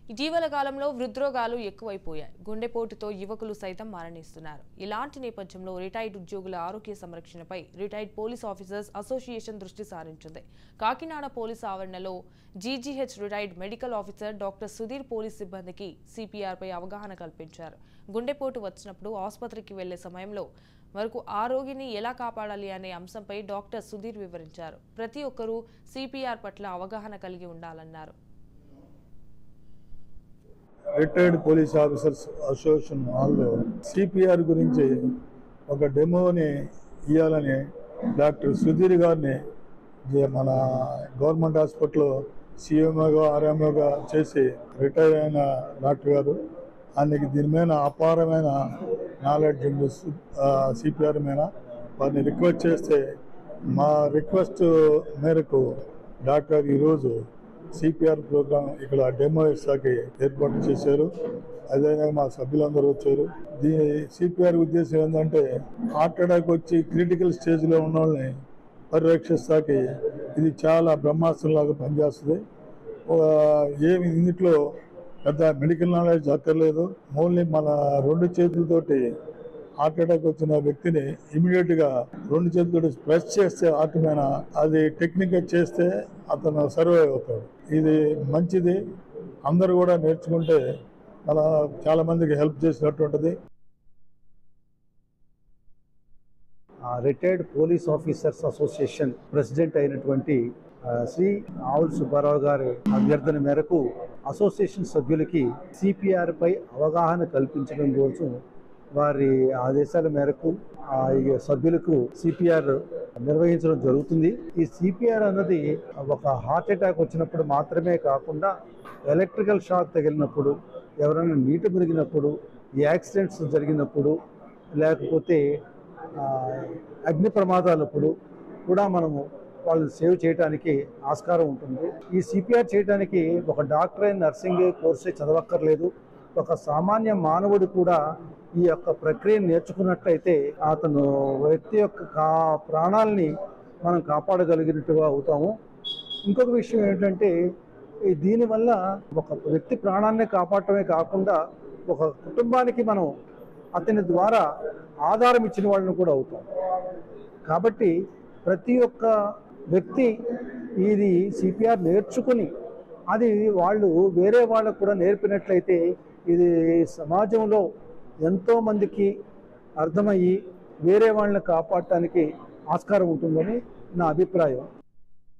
ఇటీవల కాలంలో హృద్రోగాలు ఎక్కువైపోయాయి గుండెపోటుతో యువకులు సైతం మరణిస్తున్నారు ఇలాంటి నేపథ్యంలో రిటైర్డ్ ఉద్యోగుల ఆరోగ్య సంరక్షణపై రిటైర్డ్ పోలీస్ ఆఫీసర్స్ అసోసియేషన్ దృష్టి సారించింది కాకినాడ పోలీస్ ఆవరణలో GGH retired medical officer doctor Sudheer police సిబ్బందికి సిపిఆర్పై అవగాహన కల్పించారు గుండెపోటు వచ్చినప్పుడు ఆసుపత్రికి వెళ్లే సమయంలో వరకు ఆ రోగిని ఎలా కాపాడాలి అనే అంశంపై డాక్టర్ సుధీర్ వివరించారు ప్రతి ఒక్కరూ సిపిఆర్ పట్ల అవగాహన కలిగి ఉండాలన్నారు రిటైర్డ్ పోలీస్ ఆఫీసర్స్ అసోసియేషన్ హాల్లో సిపిఆర్ గురించి ఒక డెమోని ఇవ్వాలని డాక్టర్ సుధీర్ గారిని జే- మన గవర్నమెంట్ హాస్పిటల్లో సీఎంఓగా ఆర్ఎంఓగా చేసి రిటైర్ అయిన డాక్టర్ గారు ఆయనకి దీని మీద అపారమైన నాలెడ్జ్ ఉంది సిపిఆర్ మీద వారిని రిక్వెస్ట్ చేస్తే మా రిక్వెస్ట్ మేరకు డాక్టర్ ఈరోజు సిపిఆర్ ప్రోగ్రామ్ ఇక్కడ డెమో ఇస్తాకి ఏర్పాటు చేశారు అదేవిధంగా మా సభ్యులందరూ వచ్చారు దీని సిపిఆర్ ఉద్దేశం ఏంటంటే హార్ట్ అటాక్ వచ్చి క్రిటికల్ స్టేజ్లో ఉన్న వాళ్ళని పరిరక్షిస్తాకి ఇది చాలా బ్రహ్మాస్త్రంలాగా పనిచేస్తుంది ఆ, ఏమి ఇందులో పెద్ద మెడికల్ నాలెడ్జ్ అక్కర్లేదు ఓన్లీ మన రెండు చేతులతోటి హార్ట్ అటాక్ వచ్చిన వ్యక్తిని ఇమీడియట్ గా రెండు చేతులతో ప్రెస్ చేస్తే హార్ట్ మీద అది టెక్నిక్ చేస్తే అతను సర్వైవ్ అవుతాడు ఇది మంచిది అందరూ కూడా నేర్చుకుంటే అలా చాలా మందికి హెల్ప్ చేసినట్టు ఉంటుంది retired police officers association president అయినటువంటి ఆ, శ్రీ ఆవుల్ సుబ్బారావు గారి అభ్యర్థన మేరకు అసోసియేషన్ సభ్యులకి సిపిఆర్ పై అవగాహన కల్పించడం కోసం వారి ఆదేశాల మేరకు ఆ ఈ సభ్యులకు సిపిఆర్ నిర్వహించడం జరుగుతుంది ఈ సిపిఆర్ అన్నది ఒక హార్ట్ అటాక్ వచ్చినప్పుడు మాత్రమే కాకుండా ఎలక్ట్రికల్ షాక్ తగిలినప్పుడు ఎవరైనా నీటి మునిగినప్పుడు యాక్సిడెంట్స్ జరిగినప్పుడు లేకపోతే ఆ, అగ్ని ప్రమాదాలప్పుడు కూడా మనము వాళ్ళని సేవ్ చేయడానికి ఆస్కారం ఉంటుంది ఈ సిపిఆర్ చేయడానికి ఒక డాక్టర్ అయిన నర్సింగ్ కోర్సే చదవక్కర్లేదు ఒక సామాన్య మానవుడు కూడా ఈ యొక్క ప్రక్రియను నేర్చుకున్నట్లయితే అతను వ్యక్తి యొక్క కా ప్రాణాలని మనం కాపాడగలిగినట్టుగా అవుతాము ఇంకొక విషయం ఏంటంటే ఈ దీనివల్ల ఒక వ్యక్తి ప్రాణాన్ని కాపాడటమే కాకుండా ఒక కుటుంబానికి మనం అతని ద్వారా ఆధారం ఇచ్చిన వాళ్ళని కూడా అవుతాం కాబట్టి ప్రతి ఒక్క వ్యక్తి ఇది సిపిఆర్ నేర్చుకుని అది వాళ్ళు వేరే వాళ్ళకు కూడా నేర్పినట్లయితే ఇది సమాజంలో ఎంతో మందికి అర్థమయ్యి వేరే వాళ్ళని కాపాడటానికి ఆస్కారం ఉంటుందని నా అభిప్రాయం